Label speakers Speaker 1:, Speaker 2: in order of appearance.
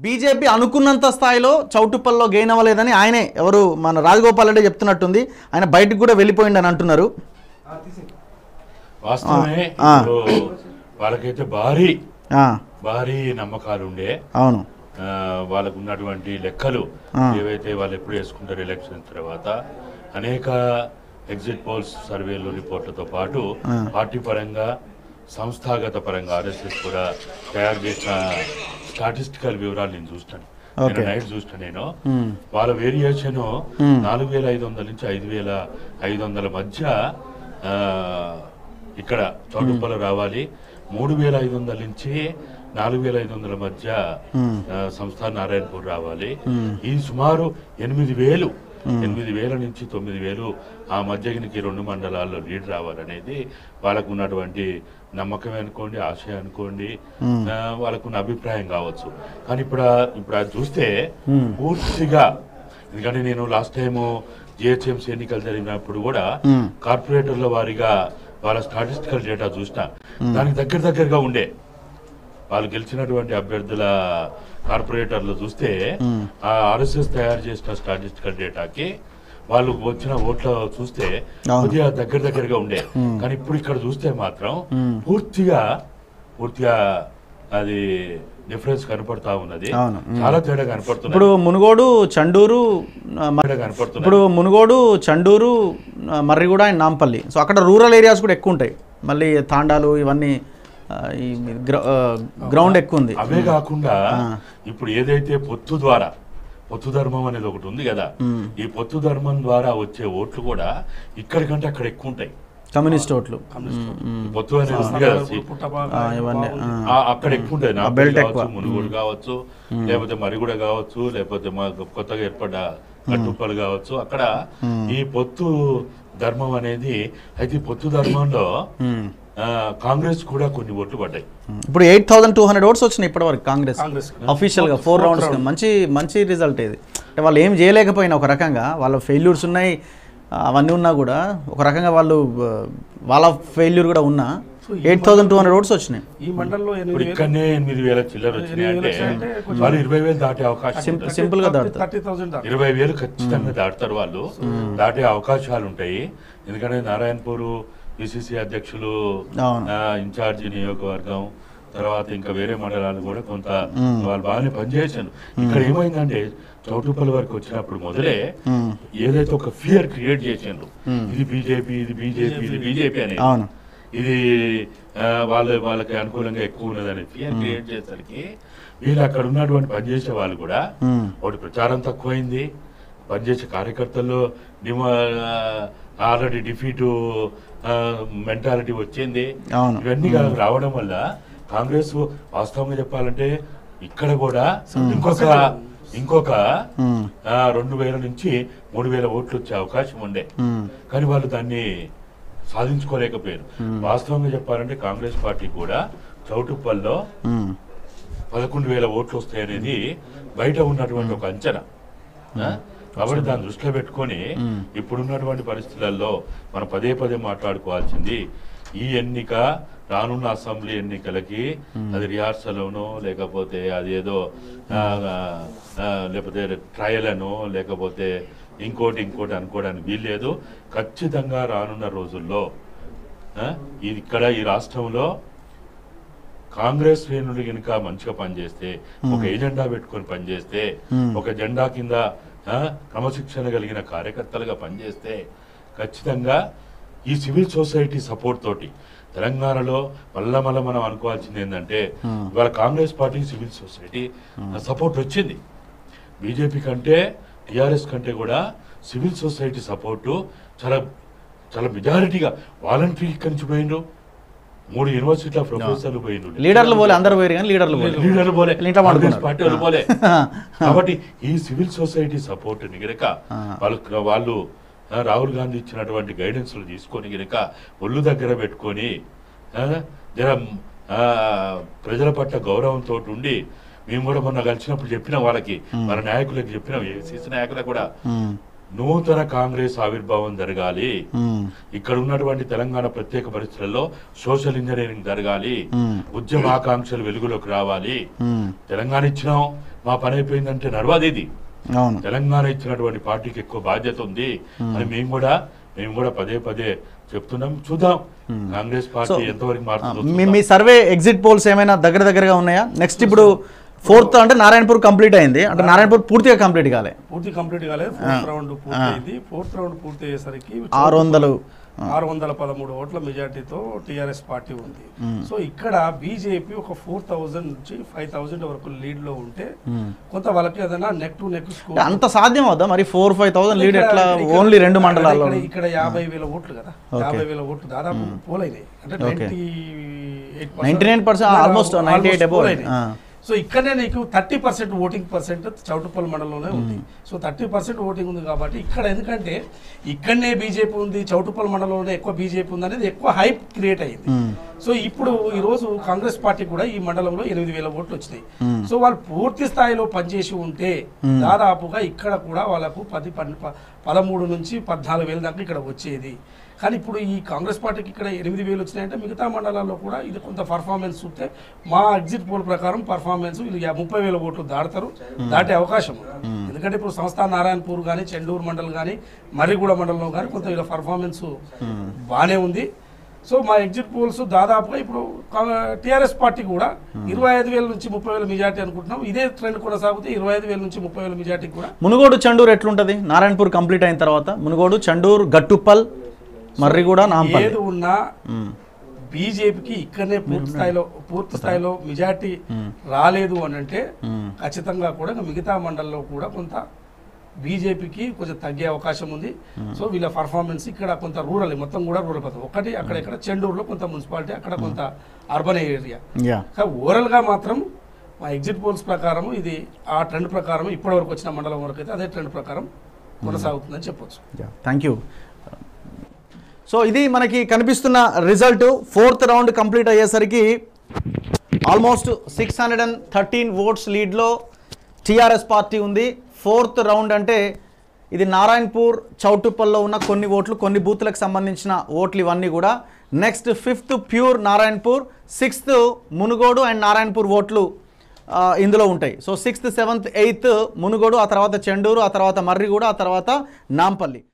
Speaker 1: BJP అనుకున్నంత స్థాయిలో చౌటుప్పల్లో gain అవ్వలేదని ఆయనే ఎవరు మన రాజగోపాల్ రెడ్డి చెప్తున్నట్టుంది ఆయన బయటకు కూడా వెళ్ళిపోయిండని అంటున్నారు
Speaker 2: వాస్తవమే
Speaker 1: ఆ.
Speaker 2: ఇప్పుడు వాళ్ళకైతే భారీ
Speaker 1: ఆ,
Speaker 2: భారీ నమ్మకాలు ఉండే
Speaker 1: అవును
Speaker 2: ఆ, వాళ్ళకు ఉన్నటువంటి లెక్కలు
Speaker 1: ఆ.
Speaker 2: ఏవైతే వాళ్ళు ఎప్పుడు వేసుకుంటారు ఎలక్షన్ తర్వాత అనేక ఎగ్జిట్ పోల్స్ సర్వేలు రిపోర్ట్లతో పాటు
Speaker 1: ఆ.
Speaker 2: పార్టీ పరంగా సంస్థాగత పరంగా ఆర్ఎస్ఎస్ కూడా తయారు చేసిన స్టాటిస్టికల్ వివరాలు నేను చూస్తాను
Speaker 1: Okay.
Speaker 2: నేను నైట్ చూస్తాను నేను
Speaker 1: మ్మ్.
Speaker 2: వాళ్ళ వేరియేషన్
Speaker 1: మ్మ్.
Speaker 2: నాలుగు వేల ఐదు వందల నుంచి ఐదు వేల ఐదు వందల మధ్య ఆ, ఇక్కడ చౌటుప్పలు రావాలి మూడు వేల ఐదు వందల నుంచి నాలుగు వేల ఐదు వందల మధ్య
Speaker 1: మ్మ్.
Speaker 2: ఆ, సంస్థ నారాయణపూర్ రావాలి
Speaker 1: మ్మ్.
Speaker 2: ఈ సుమారు ఎనిమిది వేలు ఎనిమిది వేల నుంచి తొమ్మిది వేలు ఆ మధ్యగినికి రెండు మండలాల్లో లీడ్ రావాలనేది వాళ్ళకు ఉన్నటువంటి నమ్మకం అనుకోండి ఆశయం అనుకోండి
Speaker 1: మ్మ్.
Speaker 2: ఆ, వాళ్ళకున్న అభిప్రాయం కావచ్చు కానీ ఇప్పుడు ఆ- ఇప్పుడు అది చూస్తే
Speaker 1: మ్మ్.
Speaker 2: పూర్తిగా ఎందుకంటే నేను లాస్ట్ టైం జిహెచ్ఎంసీ ఎన్నికలు జరిగినప్పుడు కూడా
Speaker 1: మ్మ్.
Speaker 2: కార్పొరేటర్ల వారిగా వాళ్ళ స్టాటిస్టికల్ డేటా చూసిన దానికి దగ్గర దగ్గరగా ఉండే వాళ్ళు గెలిచినటువంటి అభ్యర్థుల కార్పొరేటర్లు చూస్తే
Speaker 1: మ్మ్.
Speaker 2: ఆ ఆర్ఎస్ఎస్ తయారు చేసిన స్టాటిస్టికల్ డేటాకి వాళ్ళు వచ్చిన ఓట్ల చూస్తే
Speaker 1: అవును.
Speaker 2: కొద్దిగా దగ్గర దగ్గరగా ఉండే
Speaker 1: మ్మ్.
Speaker 2: కానీ ఇప్పుడు ఇక్కడ చూస్తే మాత్రం
Speaker 1: మ్మ్.
Speaker 2: పూర్తిగా పూర్తిగా అది డిఫరెన్స్ కనపడతా ఉన్నది
Speaker 1: అవును. మ్మ్.
Speaker 2: చాలా తేడా కనపడుతుంది
Speaker 1: ఇప్పుడు మునుగోడు చండూరు ఆ, మ-
Speaker 2: తేడా కనపడుతుంది
Speaker 1: ఇప్పుడు మునుగోడు చండూరు ఆ, మర్రిగూడ అండ్ నాంపల్లి సో అక్కడ రూరల్ ఏరియాస్ కూడా ఎక్కువ ఉంటాయి మళ్ళీ తాండాలు ఇవన్నీ ఆ, ఈ గ్ర- ఆ, గ్రౌండ్ ఎక్కువ ఉంది
Speaker 2: అవే కాకుండా
Speaker 1: ఆ.
Speaker 2: ఇప్పుడు ఏదైతే పొత్తు ద్వారా పొత్తు ధర్మం అనేది ఒకటి ఉంది కదా
Speaker 1: మ్మ్.
Speaker 2: ఈ పొత్తు ధర్మం ద్వారా వచ్చే ఓట్లు కూడా ఇక్కడికంటే అక్కడ ఎక్కువ ఉంటాయి
Speaker 1: కమ్యూనిస్ట్ ఓట్లు
Speaker 2: ఈ పొత్తు అనేది ఉంది కదా సి-
Speaker 1: ఆ, ఇవన్నీ ఆ.
Speaker 2: ఆ, అక్కడ ఎక్కువ ఉంటుంది నా
Speaker 1: బెల్ట్
Speaker 2: కావచ్చు
Speaker 1: ఎక్కువ.
Speaker 2: మునుగోడు కావచ్చు లేకపోతే మరిగూడ కావచ్చు లేకపోతే మా కొత్తగా ఏర్పడ్డ కట్టుప్పలు కావచ్చు అక్కడ ఈ పొత్తు ధర్మం అనేది అయితే ఈ పొత్తు ధర్మంలో
Speaker 1: మ్మ్.
Speaker 2: ఆ, కాంగ్రెస్ కూడా కొన్ని ఓట్లు పడ్డాయి
Speaker 1: ఇప్పుడు eight thousand two hundred votes వచ్చినాయి ఇప్పటివరకు కాంగ్రెస్
Speaker 3: కాంగ్రెస్
Speaker 1: అఫీషియల్ గా ఫోర్ రౌండ్స్ మంచి మంచి రిజల్ట్ ఇది అంటే వాళ్ళు ఏం చేయలేకపోయినా ఒక రకంగా వాళ్ళ ఫెయిల్యూర్స్ ఉన్నాయి ఆ, అవన్నీ ఉన్నా కూడా ఒక రకంగా వాళ్ళు ఆ, వాళ్ళ ఫెయిల్యూర్ కూడా ఉన్నా
Speaker 3: So, ఈ
Speaker 1: eight thousand two hundred votes వచ్చినాయి
Speaker 3: ఈ మండలంలో
Speaker 2: ఇప్పుడు
Speaker 3: ఎనిమిది
Speaker 2: ఇక్కడనే ఎనిమిది వేల చిల్లర వచ్చినాయి అంటే
Speaker 3: ఎనిమిది వేలు అంటే కొంచెం-
Speaker 2: వాళ్ళు ఇరవై వేలు దాటే అవకాశం
Speaker 1: సింపుల్
Speaker 2: ఉంటుంది.
Speaker 1: సింపుల్ గా దాటుతారు
Speaker 3: థర్టీ థౌసండ్
Speaker 2: ఇరవై వేలు ఖచ్చితంగా దాటుతారు వాళ్ళు దాటే అవకాశాలు ఉంటాయి ఎందుకంటే నారాయణపూర్ పిసిసి అధ్యక్షులు
Speaker 1: అవును.
Speaker 2: ఆ, ఇన్ఛార్జి నియోజకవర్గం తర్వాత ఇంకా వేరే మండలాలు కూడా కొంత వాళ్ళు బాగానే పనిచేశారు ఇక్కడ ఏమైందంటే చౌటుపల్లి వరకు వచ్చినప్పుడు మొదలే
Speaker 1: మ్మ్.
Speaker 2: ఏదైతే ఒక ఫియర్ క్రియేట్ చేసిండ్రు ఇది బీజేపీ ఇది బీజేపీ ఇది బీజేపీ అనేది
Speaker 1: అవును
Speaker 2: ఇది ఆ, వాళ్ళ వాళ్ళకి అనుకూలంగా ఎక్కువ ఉన్నదని ఫియర్ క్రియేట్ చేసరికి వీళ్ళు అక్కడ ఉన్నటువంటి పనిచేసే వాళ్ళు కూడా
Speaker 1: మ్మ్.
Speaker 2: ఒకటి ప్రచారం తక్కువైంది పనిచేసే కార్యకర్తల్లో డిమా ఆల్రెడీ డిఫీట్ మెంటాలిటీ వచ్చింది
Speaker 1: అవును.
Speaker 2: ఇవన్నీ కాదు రావడం వల్ల కాంగ్రెస్ వాస్తవంగా చెప్పాలంటే ఇక్కడ కూడా ఇంకొక ఇంకొక
Speaker 1: మ్మ్.
Speaker 2: ఆ, రెండు వేల నుంచి మూడు వేల ఓట్లు వచ్చే అవకాశం ఉండే
Speaker 1: మ్మ్.
Speaker 2: కానీ వాళ్ళు దాన్ని సాధించుకోలేకపోయారు వాస్తవంగా చెప్పాలంటే కాంగ్రెస్ పార్టీ కూడా చౌటుప్పల్లో
Speaker 1: మ్మ్.
Speaker 2: పదకొండు వేల ఓట్లు వస్తాయనేది బయట ఉన్నటువంటి ఒక అంచనా ఆ? కాబట్టి దాన్ని దృష్టిలో పెట్టుకొని ఇప్పుడున్నటువంటి పరిస్థితులలో మనం పదే పదే మాట్లాడుకోవాల్సింది ఈ ఎన్నిక రానున్న అసెంబ్లీ ఎన్నికలకి అది రిహార్సల్నో లేకపోతే అది ఏదో ఆ, ఆ, లేకపోతే ట్రయల్ అనో లేకపోతే ఇంకోటి ఇంకోటి అనుకోవడానికి వీల్లేదు ఖచ్చితంగా రానున్న రోజుల్లో ఆ, ఇది ఇక్కడ ఈ రాష్ట్రంలో కాంగ్రెస్ శ్రేణులు కనుక మంచిగా పనిచేస్తే ఒక ఎజెండా పెట్టుకొని పనిచేస్తే ఒక జెండా కింద ఆ, క్రమశిక్షణ కలిగిన కార్యకర్తలుగా పనిచేస్తే ఖచ్చితంగా ఈ సివిల్ సొసైటీ సపోర్ట్ తోటి తెలంగాణలో మళ్ళా మళ్ళా మనం అనుకోవాల్సింది ఏంటంటే ఇవాళ Congress party civil society support వచ్చింది బీజేపీ కంటే టిఆర్ఎస్ కంటే కూడా సివిల్ సొసైటీ సపోర్టు చాలా చాలా మెజారిటీగా వాలంటరీ ఇక్కడి నుంచి పోయిండ్రు మూడు యూనివర్సిటీల ప్రొఫెసర్లు పోయిండ్రు
Speaker 1: లీడర్లు పోలే అందరు పోయారు కానీ లీడర్లు పోలే
Speaker 2: లీడర్లు పోలే
Speaker 1: ఇంట్లో
Speaker 2: కాంగ్రెస్
Speaker 1: పడుకున్నారు.
Speaker 2: పార్టీ వాళ్ళు పోలే కాబట్టి ఈ సివిల్ సొసైటీ సపోర్ట్ గనక వాళ్ళు వాళ్ళు ఆ, రాహుల్ గాంధీ ఇచ్చినటువంటి గైడెన్స్ తీసుకొని గనక ఒళ్ళు దగ్గర పెట్టుకొని ఆ, జర ఆ, ప్రజల పట్ల గౌరవంతో ఉండి మేము కూడా మొన్న కలిసినప్పుడు చెప్పిన వాళ్ళకి మన నాయకులకు చెప్పినాం ఏసీసీ నాయకులకు కూడా
Speaker 1: మ్మ్.
Speaker 2: నూతన కాంగ్రెస్ ఆవిర్భావం జరగాలి
Speaker 1: మ్మ్.
Speaker 2: ఇక్కడ ఉన్నటువంటి తెలంగాణ ప్రత్యేక పరిస్థితులలో సోషల్ ఇంజనీరింగ్ జరగాలి
Speaker 1: మ్మ్.
Speaker 2: ఉద్యమ ఆకాంక్షలు వెలుగులోకి రావాలి
Speaker 1: మ్మ్.
Speaker 2: తెలంగాణ ఇచ్చినాం మా పని అయిపోయిందంటే నడవది ఇది
Speaker 1: అవును
Speaker 2: తెలంగాణ ఇచ్చినటువంటి పార్టీకి ఎక్కువ బాధ్యత ఉంది అని మేము కూడా మేము కూడా పదే పదే చెప్తున్నాం చూద్దాం కాంగ్రెస్ పార్టీ ఎంతవరకు మారుతుందో
Speaker 1: మీ మీ సర్వే ఎగ్జిట్ పోల్స్ ఏమైనా దగ్గర దగ్గరగా ఉన్నాయా నెక్స్ట్ ఇప్పుడు ఫోర్త్ అంటే నారాయణపూర్ కంప్లీట్ అయింది అంటే నారాయణపూర్ పూర్తిగా కంప్లీట్ కాలే
Speaker 3: పూర్తి కంప్లీట్ కాలేదు ఫోర్త్ రౌండ్ పూర్తి అయింది ఫోర్త్ రౌండ్ పూర్తి అయ్యేసరికి
Speaker 1: ఆరు వందలు
Speaker 3: ఆరు వందల పదమూడు ఓట్ల మెజార్టీతో టిఆర్ఎస్ పార్టీ ఉంది సో ఇక్కడ బీజేపీ ఒక ఫోర్ థౌజండ్ నుంచి ఫైవ్ థౌజండ్ వరకు లీడ్ లో ఉంటే కొంత వాళ్ళకి ఏదైనా నెక్ టు నెక్ స్కోర్
Speaker 1: అంత సాధ్యం అవుదా మరి ఫోర్ ఫైవ్ థౌసండ్ లీడ్ ఎట్లా ఓన్లీ రెండు మండలాల్లో
Speaker 3: ఇక్కడ ఇక్కడ యాభై వేల ఓట్లు కదా యాభై వేల ఓట్లు దాదాపు పోలైనాయి అంటే నైన్టీ
Speaker 1: 99% almost 98 above. ఆ.
Speaker 3: సో ఇక్కడనే నీకు thirty percent voting percent Choutuppal మండలంలోనే ఉంది సో థర్టీ పర్సెంట్ ఓటింగ్ ఉంది కాబట్టి ఇక్కడ ఎందుకంటే ఇక్కడనే బీజేపీ ఉంది చౌటుప్పల్ మండలంలోనే ఎక్కువ బీజేపీ ఉంది అనేది ఎక్కువ హైప్ క్రియేట్ అయ్యింది సో ఇప్పుడు ఈ రోజు కాంగ్రెస్ పార్టీ కూడా ఈ మండలంలో ఎనిమిది వేల ఓట్లు వచ్చినాయి సో వాళ్ళు పూర్తి స్థాయిలో పనిచేసి ఉంటే దాదాపుగా ఇక్కడ కూడా వాళ్ళకు పది పన్- ప- పదమూడు నుంచి పద్నాలుగు వేల దాకా ఇక్కడ వచ్చేది కానీ ఇప్పుడు ఈ కాంగ్రెస్ పార్టీకి ఇక్కడ ఎనిమిది వేలు వచ్చినాయంటే మిగతా మండలాల్లో కూడా ఇది కొంత పర్ఫార్మెన్స్ చూస్తే మా ఎగ్జిట్ పోల్ ప్రకారం పర్ఫార్మెన్స్ వీళ్ళు యా- ముప్పై వేల ఓట్లు దాడతారు దాటే అవకాశం ఉంది. ఎందుకంటే ఇప్పుడు సంస్థ నారాయణపూర్ కానీ చెండూరు మండలం కానీ మర్రిగూడ మండలంలో కానీ కొంత వీళ్ళ పర్ఫార్మెన్స్ బాగానే ఉంది సో మా ఎగ్జిట్ పోల్స్ దాదాపుగా ఇప్పుడు టీఆర్ఎస్ పార్టీ కూడా ఇరవై ఐదు వేల నుంచి ముప్పై వేల మెజార్టీ అనుకుంటున్నాం ఇదే ట్రెండ్ కొనసాగితే ఇరవై ఐదు వేల నుంచి ముప్పై వేల మెజార్టీకి కూడా
Speaker 1: మునుగోడు చండూరు ఎట్లుంటది నారాయణపూర్ కంప్లీట్ అయిన తర్వాత మునుగోడు చండూరు గట్టుప్పల్ మర్రిగూడ నాంపల్లి
Speaker 3: ఏది ఉన్నా బీజేపీకి ఇక్కడనే పూర్తి స్థాయిలో పూర్తి స్థాయిలో మెజార్టీ రాలేదు అని అంటే ఖచ్చితంగా కూడా ఇంకా మిగతా మండలంలో కూడా కొంత బీజేపీకి కొంచెం తగ్గే అవకాశం ఉంది సో వీళ్ళ పర్ఫార్మెన్స్ ఇక్కడ కొంత రూరల్ మొత్తం కూడా రూరల్ పడుతుంది ఒకటి అక్కడ ఇక్కడ చెండూరులో కొంత మున్సిపాలిటీ అక్కడ కొంత అర్బన్ ఏరియా
Speaker 1: యా
Speaker 3: కానీ ఓవరాల్గా మాత్రం మా ఎగ్జిట్ పోల్స్ ప్రకారం ఇది ఆ ట్రెండ్ ప్రకారం ఇప్పటి వరకు వచ్చిన మండలం వరకు అయితే అదే ట్రెండ్ ప్రకారం కొనసాగుతుందని చెప్పొచ్చు
Speaker 1: థ్యాంక్ యూ సో ఇది మనకి కనిపిస్తున్న రిజల్ట్ ఫోర్త్ రౌండ్ కంప్లీట్ అయ్యేసరికి almost six hundred and thirteen votes లీడ్లో టీఆర్ఎస్ పార్టీ ఉంది ఫోర్త్ రౌండ్ అంటే ఇది నారాయణపూర్ చౌటుప్పల్లో ఉన్న కొన్ని ఓట్లు కొన్ని బూత్లకు సంబంధించిన ఓట్లు ఇవన్నీ కూడా next fifth pure Narayanpur sixth Munugode and Narayanpur ఓట్లు ఆ, ఇందులో ఉంటాయి so sixth seventh eighth Munugode ఆ తర్వాత చెండూరు ఆ తర్వాత మర్రిగూడ ఆ తర్వాత నాంపల్లి